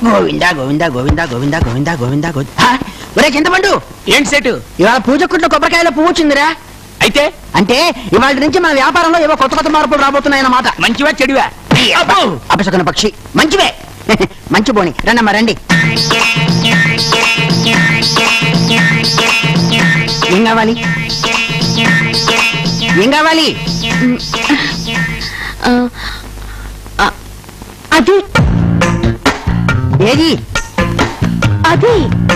గోవిందా గోవిందా గోవిందా గోవిందా గోవిందా గోవిందా గోవింద ఒరే చింతపండు ఏంటి సెటు ఇవాళ పూజ కుట్లో కొబ్బరికాయల పువ్వు వచ్చిందిరా అయితే అంటే ఇవాళ నుంచి మన వ్యాపారంలో ఏవో కొత్త కొత్త మార్పులు రాబోతున్నాయన్నమాట మంచివా చెడువా అబ్బో! అపశకున పక్షి మంచివే మంచి బోని రండమ్మా రండి ఏం కావాలి ఏం కావాలి ఆ, ఆ, అది ఏది అది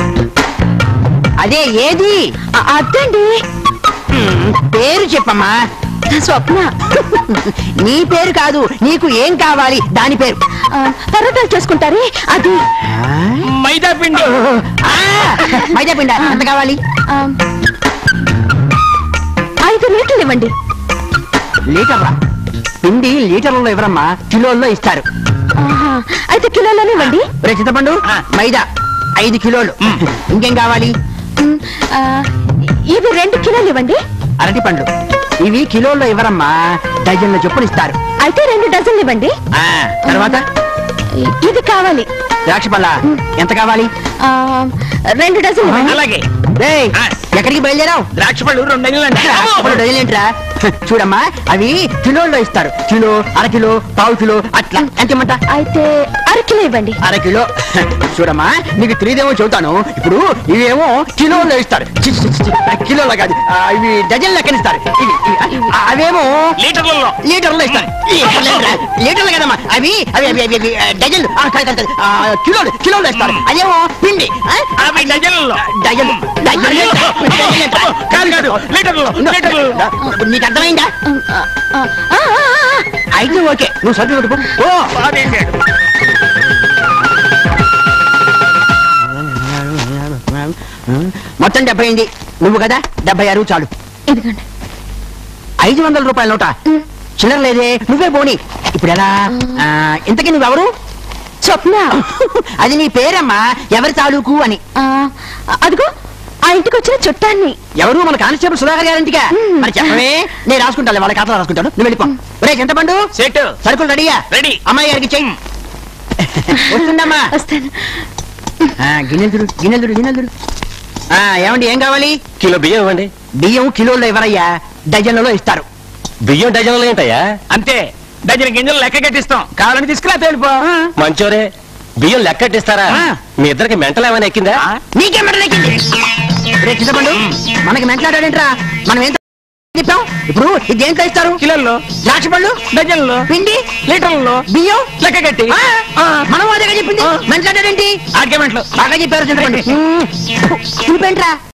అదే ఏది ఆ, అదండి హ్మ్, పేరు చెప్పమ్మా స్వప్న నీ పేరు కాదు నీకు ఏం కావాలి దాని పేరు ఆ, పర్వతాలు చేసుకుంటారే అది మైదా పిండి ఆ, మైదా పిండ ఎంత కావాలి ఆ, ఐదు లీటర్లు ఇవ్వండి లీటర్రా పిండి లీటర్లలో ఇవ్వరమ్మా కిలోల్లో ఇస్తారు ఆహా, అయితే కిలోలోనే ఇవ్వండి రే చింతపండు ఆ. మైదా ఐదు కిలోలు ఇంకేం కావాలి ఉమ్, ఆ, ఇవి రెండు కిలోలు ఇవ్వండి అరటి పండ్లు ఇవి కిలోల్లో ఇవ్వరమ్మా డజన్ల చొప్పున ఇస్తారు అయితే రెండు డజన్లు ఇవ్వండి ఆ, తర్వాత ఇ- ఇది కావాలి ద్రాక్ష పళ్ళ ఎంత కావాలి ఆ, రెండు డజన్లు ఇవ్వండి అలాగే రేయ్, ఆ. ఎక్కడికి బయలుదేరావు ద్రాక్ష పళ్ళు రెండు నెలలండి ద్రాక్ష పళ్ళు డజన్ ఏంట్రా చూడమ్మా అవి కిలోల్లో ఇస్తారు కిలో అర కిలో పావు కిలో అట్లా ఎంత ఇమ్మంటా అయితే అరకిలో ఇవ్వండి అర కిలో చూడమ్మా నీకు తెలియదేమో చెబుతాను ఇప్పుడు ఇవేమో కిలోలో ఇస్తారు చి, చి, చి, చి, కిలోలో కాదు ఆ, ఇవి డజన్ లెక్కన ఇస్తారు ఇవి ఇవి, ఆ, అవేమో లీటర్లలో లీటర్లో ఇస్తారు లీటర్లు ఏంట్రా? లీటర్లు కదమ్మా అవి అవి అవి అవి అవి, ఆ, డజన్లు ఆ, కాదు, కాదు, కాదు, ఆ, కిలోలు కిలోలు ఇస్తారు అదేమో పిండి ఆ? అవి డజన్లలో డజన్లు డజన్లు ఏంట్రా? డజన్లు ఏంట్రా? కాదు కాదు లీటర్లలో లీటర్లలో నీకు అర్థమైందా ఆ, ఆ, ఆ, ఆ, ఆ. అయితే ఓకే నువ్వు సర్ది కొట్టుకో ఓ బాగేసాడు. మొత్తం డెబ్బై అయింది నువ్వు కదా డెబ్బై ఆరు చాలు ఇదిగోండి ఐదు వందల రూపాయల నోట ఉమ్. చిల్లర లేదే నువ్వే పోని ఇప్పుడు ఎలా ఆ, ఇంతకీ నువ్వెవరు స్వప్న అది నీ పేరమ్మా ఎవరి తాలూకు అని ఆ, అదిగో ఆ ఇంటికి వచ్చిన చుట్టాన్ని ఎవరు మన కానిస్టేబుల్ సుధాకర్ గారింటిగా మ్మ్. మరి చెప్పవే నేను రాసుకుంటాను వాళ్ళ ఖాతాలో రాసుకుంటాను నువ్వు వెళ్ళిపో ఒరే చింతపండు సెటు సరుకులు రెడీయా రెడీ అమ్మాయి గారికి చెయ్యి వస్తుందమ్మా వస్తాను ఆ, గిన్నెలు దురు, గిన్నెలు దురు, గిన్నెలు దురు. ఆ, ఏమండి ఏం కావాలి కిలో బియ్యం ఇవ్వండి బియ్యం కిలోల్లో ఎవరయ్యా డజన్లలో ఇస్తారు బియ్యం డజన్లు ఏంటయ్యా అంతే డజన్ గింజలు లెక్క కట్టిస్తాం కావాలని తీసుకురా తేలిపో మంచోరే బియ్యం లెక్కట్టిస్తారా ఆ. మీ ఇద్దరికి మెంటలు ఏమైనా ఎక్కిందా ఆ? నీకే మెడలెక్కింది రే చింతపండు మనకి మెంట్లాడాడేంట్రా మనం ఏం చెప్పాం ఇప్పుడు ఇది దేంట్లో ఇస్తారు కిలోల్లో ద్రాక్ష పళ్ళు డజన్లో పిండి లీటర్లలో బియ్యం లెక్క కట్టి ఆ, ఆ. మనం అదే చెప్పింది ఆ. మెంట్లాడాడేంటి ఆర్గ్యుమెంట్లు బాగా చెప్పారు చింతపండు నువ్వేంట్రా